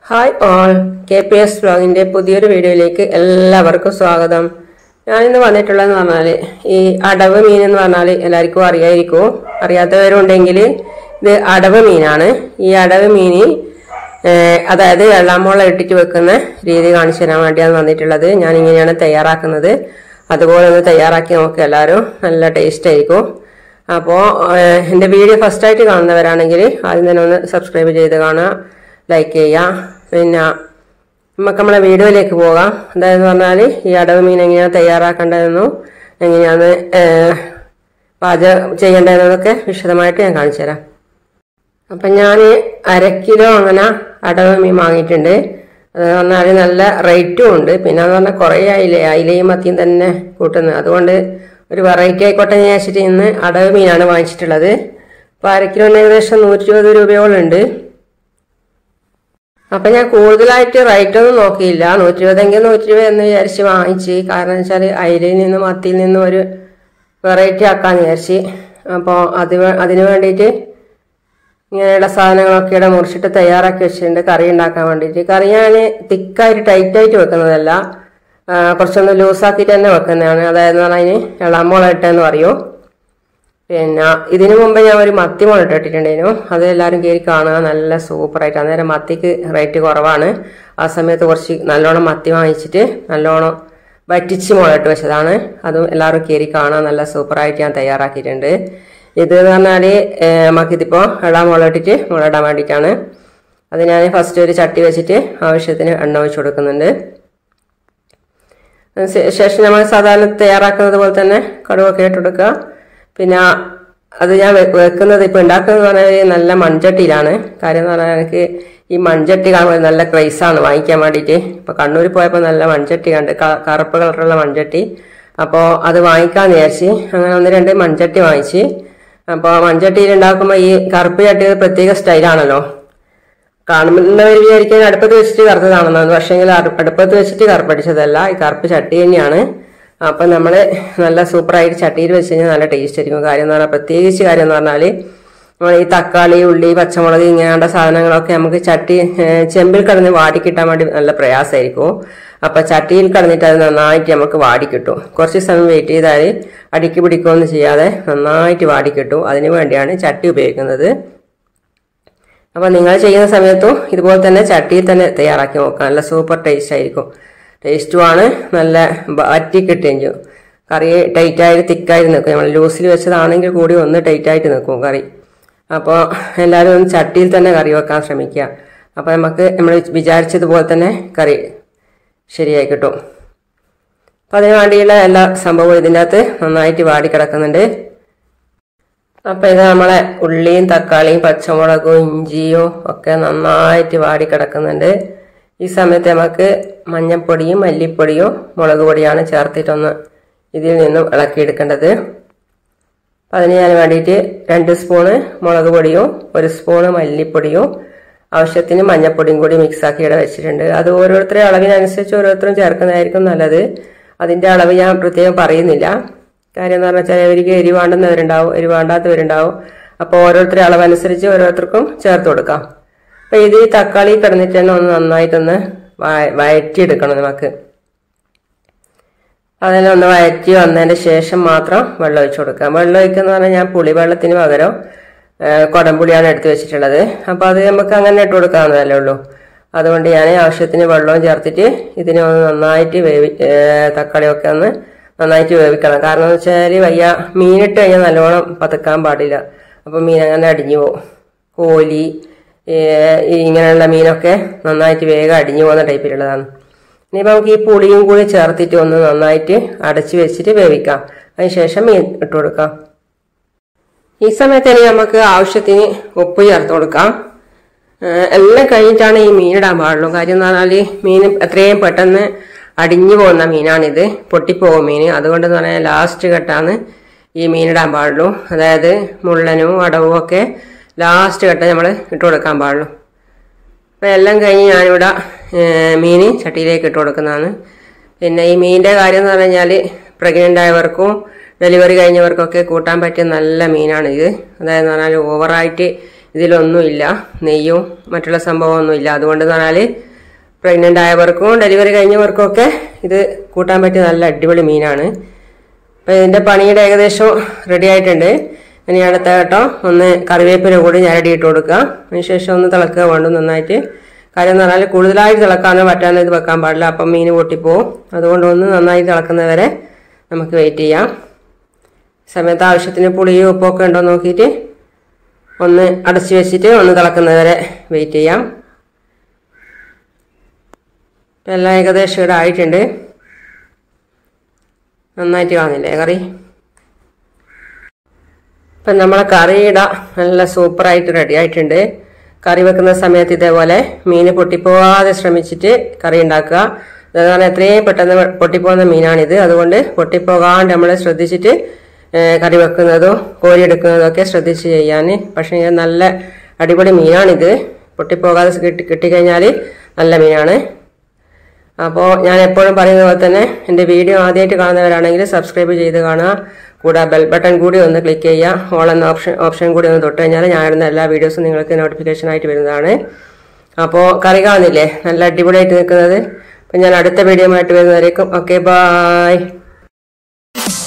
hi all K P S ബ്ലോഗിന്റെ പുതിയൊരു വീഡിയോയിലേക്ക് എല്ലാവർക്കും സ്വാഗതം ഞാനിന്ന് വന്നിട്ടുള്ളതെന്ന് പറഞ്ഞാൽ ഈ അടവ് മീൻ എന്ന് പറഞ്ഞാൽ എല്ലാവർക്കും അറിയായിരിക്കും അറിയാത്തവരുണ്ടെങ്കിൽ ഇത് അടവ് മീനാണ് ഈ അടവ് മീൻ ഏഹ്, അതായത് വെള്ളാമുള ഇട്ടിട്ട് വെക്കുന്ന രീതി കാണിച്ചു തരാൻ വേണ്ടിയാണ് വന്നിട്ടുള്ളത് ഞാൻ ഇങ്ങനെയാണ് തയ്യാറാക്കുന്നത് അതുപോലെ ഒന്ന് തയ്യാറാക്കി നോക്കുക എല്ലാവരും നല്ല ടേസ്റ്റ് ആയിരിക്കും അപ്പോൾ എൻ്റെ വീഡിയോ ഫസ്റ്റ് ആയിട്ട് കാണുന്നവരാണെങ്കിൽ ആദ്യം തന്നെ ഒന്ന് സബ്സ്ക്രൈബ് ചെയ്ത് കാണുക ലൈക്ക് ചെയ്യുക പിന്നെ നമുക്ക് നമ്മളെ വീഡിയോയിലേക്ക് പോകാം അതായത് പറഞ്ഞാൽ ഈ അടവ് മീൻ എങ്ങനെയാണ് തയ്യാറാക്കേണ്ടതെന്നും എങ്ങനെയാണ് ഏഹ്, പാചകം ചെയ്യേണ്ടതെന്നൊക്കെ വിശദമായിട്ട് ഞാൻ കാണിച്ചു തരാം അപ്പം ഞാൻ അര കിലോ അങ്ങനെ അടവ് മീൻ വാങ്ങിയിട്ടുണ്ട് അത് പറഞ്ഞാൽ നല്ല റേറ്റും ഉണ്ട് പിന്നെ എന്ന് പറഞ്ഞാൽ കുറേ അയില അയിലയും മത്തിയും തന്നെ കൂട്ടുന്നത് അതുകൊണ്ട് ഒരു വെറൈറ്റി ആയിക്കോട്ടെ എന്ന് വിചാരിച്ചിട്ട് ഇന്ന് അടവ് മീനാണ് വാങ്ങിച്ചിട്ടുള്ളത് അപ്പോൾ അര കിലോന് ഏകദേശം നൂറ്റി ഇരുപത് രൂപയോളം ഉണ്ട് അപ്പം ഞാൻ കൂടുതലായിട്ട് റേറ്റ് ഒന്നും നോക്കിയില്ല നൂറ്റി ഇരുപതെങ്കിൽ നൂറ്റി ഇരുപത് എന്ന് വിചാരിച്ച് വാങ്ങിച്ച് കാരണം വെച്ചാൽ അയിലയിൽ നിന്നും മത്തിയിൽ നിന്നും ഒരു വെറൈറ്റി ആക്കാന്ന് വിചാരിച്ച് അപ്പോൾ അത് വേ- അതിന് വേണ്ടിയിട്ട് ഇങ്ങനെയുള്ള സാധനങ്ങളൊക്കെ ഇവിടെ മുറിച്ചിട്ട് തയ്യാറാക്കി വെച്ചിട്ടുണ്ട് കറി ഉണ്ടാക്കാൻ വേണ്ടിയിട്ട് കറി ഞാൻ തിക്കായിട്ട് ടൈറ്റായിട്ട് വെക്കുന്നതല്ല ആ, കുറച്ചൊന്ന് ലൂസാക്കിയിട്ട് തന്നെ വെക്കുന്നതാണ് അതായത് പറഞ്ഞാൽ ഇളമുള ഇട്ടെന്ന് പറയും പിന്നെ ഇതിനു മുമ്പ് ഞാൻ ഒരു മത്തി മുള ഇട്ടിട്ടുണ്ടായിരുന്നു അത് എല്ലാവരും കയറി കാണുക നല്ല സൂപ്പറായിട്ട് അന്നേരം മത്തിക്ക് റേറ്റ് കുറവാണ് ആ സമയത്ത് കുറച്ച് നല്ലോണം മത്തി വാങ്ങിച്ചിട്ട് നല്ലോണം വറ്റിച്ച് മുളയിട്ട് വെച്ചതാണ് അതും എല്ലാവരും കയറി കാണാൻ നല്ല സൂപ്പറായിട്ട് ഞാൻ തയ്യാറാക്കിയിട്ടുണ്ട് ഇത് എന്ന് പറഞ്ഞാൽ നമുക്കിതിപ്പോൾ ഇടാൻ മുളയിട്ടിട്ട് മുളയിടാൻ വേണ്ടിയിട്ടാണ് അത് ഞാൻ ഫസ്റ്റ് ഒരു ചട്ടി വെച്ചിട്ട് ആവശ്യത്തിന് എണ്ണ ഒഴിച്ച് കൊടുക്കുന്നുണ്ട് അതിന് ശേ- ശേഷം നമ്മൾ സാധാരണ തയ്യാറാക്കുന്നത് പോലെ തന്നെ കടുവൊക്കെ ഇട്ട് കൊടുക്കുക പിന്നെ അത് ഞാൻ വെ- വെക്കുന്നത് ഇപ്പൊ ഉണ്ടാക്കുന്നത് പറഞ്ഞാൽ നല്ല മൺചട്ടിയിലാണ് കാര്യം എന്ന് പറഞ്ഞാൽ എനിക്ക് ഈ മൺചട്ടി കാണുമ്പോൾ നല്ല ക്രൈസാണ് വാങ്ങിക്കാൻ വേണ്ടിയിട്ട് ഇപ്പൊ കണ്ണൂർ പോയപ്പോൾ നല്ല മൺചട്ടി കണ്ട് ക- കറുപ്പ് കളറുള്ള മൺചട്ടി അപ്പോൾ അത് വാങ്ങിക്കാന്ന് വിചാരിച്ച് അങ്ങനെ ഒന്ന് രണ്ട് മൺചട്ടി വാങ്ങിച്ച് അപ്പോൾ മൺചട്ടിയിൽ ഉണ്ടാക്കുമ്പോൾ ഈ കറുപ്പ് ചട്ടി ഒരു പ്രത്യേക സ്റ്റൈലാണല്ലോ കാണുന്നവർ വിചാരിക്കാൻ അടുപ്പത്ത് വെച്ചിട്ട് കറുത്തതാണെന്നാണ് പക്ഷേങ്കിൽ അടു- അടുപ്പത്ത് വെച്ചിട്ട് കറുപ്പടിച്ചതല്ല ഈ കറുപ്പ് ചട്ടി തന്നെയാണ് അപ്പം നമ്മൾ നല്ല സൂപ്പറായിട്ട് ചട്ടിയിൽ വെച്ച് കഴിഞ്ഞാൽ നല്ല ടേസ്റ്റ് ആയിരിക്കും കാര്യം എന്ന് പറഞ്ഞാൽ പ്രത്യേകിച്ച് കാര്യം എന്ന് പറഞ്ഞാൽ നമ്മൾ ഈ തക്കാളി ഉള്ളി പച്ചമുളക് ഇങ്ങനെയുള്ള സാധനങ്ങളൊക്കെ നമുക്ക് ചട്ടി ഏഹ്, ചെമ്പിൽ കിടന്ന് വാടി കിട്ടാൻ വേണ്ടി നല്ല പ്രയാസമായിരിക്കും അപ്പൊ ചട്ടിയിൽ കിടന്നിട്ട് അത് നന്നായിട്ട് നമുക്ക് വാടി കിട്ടും കുറച്ച് സമയം വെയിറ്റ് ചെയ്താൽ അടിക്ക് പിടിക്കുകയൊന്നും ചെയ്യാതെ നന്നായിട്ട് വാടി കിട്ടും അതിനു വേണ്ടിയാണ് ചട്ടി ഉപയോഗിക്കുന്നത് അപ്പോൾ നിങ്ങൾ ചെയ്യുന്ന സമയത്തും ഇതുപോലെ തന്നെ ചട്ടിയിൽ തന്നെ തയ്യാറാക്കി നോക്കാം നല്ല സൂപ്പർ ടേസ്റ്റ് ആയിരിക്കും ടേസ്റ്റുമാണ് നല്ല വറ്റി കിട്ടുകയും ചെയ്യും കറി ടൈറ്റായിട്ട് തിക്കായിട്ട് നിൽക്കും നമ്മൾ ലൂസിൽ വെച്ചതാണെങ്കിൽ കൂടി ഒന്ന് ടൈറ്റായിട്ട് നിൽക്കും കറി അപ്പോൾ എല്ലാവരും ഒന്ന് ചട്ടിയിൽ തന്നെ കറി വെക്കാൻ ശ്രമിക്കുക അപ്പോൾ നമുക്ക് നമ്മൾ വിചാരിച്ചതുപോലെ തന്നെ കറി ശരിയായി കിട്ടും അപ്പോൾ അതിന് വേണ്ടിയുള്ള എല്ലാ സംഭവവും ഇതിൻ്റെ അകത്ത് നന്നായിട്ട് വാടി കിടക്കുന്നുണ്ട് അപ്പൊ ഇത് നമ്മളെ ഉള്ളിയും തക്കാളിയും പച്ചമുളകും ഇഞ്ചിയും ഒക്കെ നന്നായിട്ട് വാടി കിടക്കുന്നുണ്ട് ഈ സമയത്ത് നമുക്ക് മഞ്ഞൾപ്പൊടിയും മല്ലിപ്പൊടിയും മുളക് പൊടിയാണ് ചേർത്തിട്ടൊന്ന് ഇതിൽ നിന്നും ഇളക്കിയെടുക്കേണ്ടത് അപ്പം അതിന് ഞാൻ വേണ്ടിയിട്ട് രണ്ട് സ്പൂണ് മുളക് പൊടിയും ഒരു സ്പൂണ് മല്ലിപ്പൊടിയും ആവശ്യത്തിന് മഞ്ഞൾപ്പൊടിയും കൂടി മിക്സാക്കി ഇവിടെ വെച്ചിട്ടുണ്ട് അത് ഓരോരുത്തരുടെ അളവിനനുസരിച്ച് ഓരോരുത്തരും ചേർക്കുന്നതായിരിക്കും നല്ലത് അതിൻ്റെ അളവ് ഞാൻ പ്രത്യേകം പറയുന്നില്ല കാര്യം എന്ന് പറഞ്ഞാൽ ചിലവർക്ക് എരിവാണ്ടുന്നവരുണ്ടാവും എരിവാണ്ടാത്തവരുണ്ടാവും അപ്പോൾ ഓരോരുത്തരുടെ അളവനുസരിച്ച് ഓരോരുത്തർക്കും ചേർത്ത് കൊടുക്കാം അപ്പം ഇത് ഈ തക്കാളി കിടന്നിട്ട് തന്നെ ഒന്ന് നന്നായിട്ടൊന്ന് വയ- വഴറ്റിയെടുക്കണം നമുക്ക് അതെല്ലാം ഒന്ന് വഴറ്റി വന്നതിന് ശേഷം മാത്രം വെള്ളം ഒഴിച്ചു കൊടുക്കാം വെള്ളം ഒഴിക്കുന്ന പറഞ്ഞാൽ ഞാൻ പുളിവെള്ളത്തിന് പകരം ആ, കുടംപുളിയാണ് എടുത്തു വെച്ചിട്ടുള്ളത് അപ്പോൾ അത് നമുക്ക് അങ്ങനെ ഇട്ട് കൊടുക്കാവുന്നതല്ലേ ഉള്ളൂ അതുകൊണ്ട് ഞാൻ ആവശ്യത്തിന് വെള്ളവും ചേർത്തിട്ട് ഇതിനെ ഒന്ന് നന്നായിട്ട് വേവി ഏ, തക്കാളിയൊക്കെ ഒന്ന് നന്നായിട്ട് വേവിക്കണം കാരണം എന്ന് വെച്ചാൽ വയ്യ മീനിട്ട് കഴിഞ്ഞാൽ നല്ലോണം പതുക്കാൻ പാടില്ല അപ്പോൾ മീൻ അങ്ങനെ അടിഞ്ഞു പോകും കോലി ഏ, ഈ ഇങ്ങനെയുള്ള മീനൊക്കെ നന്നായിട്ട് വേഗം അടിഞ്ഞു പോകുന്ന ടൈപ്പിലുള്ളതാണ് ഇനിയിപ്പോൾ നമുക്ക് ഈ പുളിയും കൂടി ചേർത്തിട്ട് ഒന്ന് നന്നായിട്ട് അടച്ചു വെച്ചിട്ട് വേവിക്കാം അതിനുശേഷം മീൻ ഇട്ട് കൊടുക്കാം ഈ സമയത്ത് ഇനി നമുക്ക് ആവശ്യത്തിന് ഉപ്പ് ചേർത്ത് കൊടുക്കാം ഏഹ് എല്ലാം കഴിഞ്ഞിട്ടാണ് ഈ മീൻ ഇടാൻ പാടുള്ളൂ കാര്യം എന്ന് പറഞ്ഞാൽ മീൻ എത്രയും പെട്ടെന്ന് അടിഞ്ഞു പോകുന്ന മീനാണിത് പൊട്ടിപ്പോകും മീൻ അതുകൊണ്ട് എന്ന് പറഞ്ഞാൽ ലാസ്റ്റ് ഘട്ടമാണ് ഈ മീൻ ഇടാൻ പാടുള്ളൂ അതായത് മുള്ളനും അടവും ഒക്കെ ലാസ്റ്റ് ഘട്ടം നമ്മൾ ഇട്ട് കൊടുക്കാൻ പാടുള്ളൂ അപ്പോൾ എല്ലാം കഴിഞ്ഞ് ഞാനിവിടെ മീൻ ചട്ടിയിലേക്ക് ഇട്ട് കൊടുക്കുന്നതാണ് പിന്നെ ഈ മീനിൻ്റെ കാര്യം എന്ന് പറഞ്ഞു കഴിഞ്ഞാൽ പ്രഗ്നൻ്റ് ആയവർക്കും ഡെലിവറി കഴിഞ്ഞവർക്കൊക്കെ കൂട്ടാൻ പറ്റിയ നല്ല മീനാണ് ഇത് അതായത് പറഞ്ഞാൽ ഓവറായിട്ട് ഇതിലൊന്നുമില്ല നെയ്യും മറ്റുള്ള സംഭവമൊന്നുമില്ല അതുകൊണ്ട് പറഞ്ഞാൽ പ്രഗ്നൻ്റ് ആയവർക്കും ഡെലിവറി കഴിഞ്ഞവർക്കും ഒക്കെ ഇത് കൂട്ടാൻ പറ്റിയ നല്ല അടിപൊളി മീനാണ് അപ്പം ഇതിൻ്റെ പണിയുടെ ഏകദേശം റെഡി ആയിട്ടുണ്ട് ഇനി അടുത്ത കേട്ടോ ഒന്ന് കറിവേപ്പില കൂടി ഞരടി ഇട്ട് കൊടുക്കുക അതിനുശേഷം ഒന്ന് തിളക്കുക വേണ്ടു നന്നായിട്ട് കാര്യം എന്ന് പറഞ്ഞാൽ കൂടുതലായിട്ട് തിളക്കാനോ പറ്റാനോ ഇത് വെക്കാൻ പാടില്ല അപ്പം മീൻ പൊട്ടിപ്പോവും അതുകൊണ്ട് ഒന്ന് നന്നായി തിളക്കുന്നവരെ നമുക്ക് വെയിറ്റ് ചെയ്യാം സമയത്ത് ആവശ്യത്തിന് പുളിയും ഉപ്പൊക്കെ ഉണ്ടോ നോക്കിയിട്ട് ഒന്ന് അടച്ചു വെച്ചിട്ട് ഒന്ന് തിളക്കുന്നവരെ വെയിറ്റ് ചെയ്യാം ഇപ്പം എല്ലാം ഏകദേശം ഇവിടെ ആയിട്ടുണ്ട് നന്നായിട്ട് കാണുന്നില്ലേ കറി ഇപ്പം നമ്മളെ കറിയിട നല്ല സൂപ്പറായിട്ട് റെഡി ആയിട്ടുണ്ട് കറി വെക്കുന്ന സമയത്ത് ഇതേപോലെ മീൻ പൊട്ടിപ്പോവാതെ ശ്രമിച്ചിട്ട് കറി ഉണ്ടാക്കുക അതാണ് എത്രയും പെട്ടെന്ന് പൊട്ടിപ്പോകുന്ന മീനാണിത് അതുകൊണ്ട് പൊട്ടിപ്പോകാണ്ട് നമ്മൾ ശ്രദ്ധിച്ചിട്ട് ഏഹ്, കറി വെക്കുന്നതും കോരിയെടുക്കുന്നതും ഒക്കെ ശ്രദ്ധിച്ച് ചെയ്യാൻ പക്ഷേ ഇത് നല്ല അടിപൊളി മീനാണിത് പൊട്ടിപ്പോകാതെ കിട്ടി കിട്ടിക്കഴിഞ്ഞാൽ നല്ല മീനാണ് അപ്പോൾ ഞാൻ എപ്പോഴും പറയുന്ന പോലെ തന്നെ എൻ്റെ വീഡിയോ ആദ്യമായിട്ട് കാണുന്നവരാണെങ്കിൽ സബ്സ്ക്രൈബ് ചെയ്ത് കാണുക കൂടെ ബെൽ ബട്ടൺ കൂടി ഒന്ന് ക്ലിക്ക് ചെയ്യുക ഓൾ എന്ന ഓപ്ഷൻ ഓപ്ഷൻ കൂടി ഒന്ന് തൊട്ട് കഴിഞ്ഞാൽ ഞാൻ ഇടുന്ന എല്ലാ വീഡിയോസും നിങ്ങൾക്ക് നോട്ടിഫിക്കേഷൻ ആയിട്ട് വരുന്നതാണ് അപ്പോൾ കറി കാണുന്നില്ലേ നല്ല അടിപൊളിയായിട്ട് നിൽക്കുന്നത് അപ്പം ഞാൻ അടുത്ത വീഡിയോ ആയിട്ട് വരുന്നതായിരിക്കും ഓക്കെ ബായ്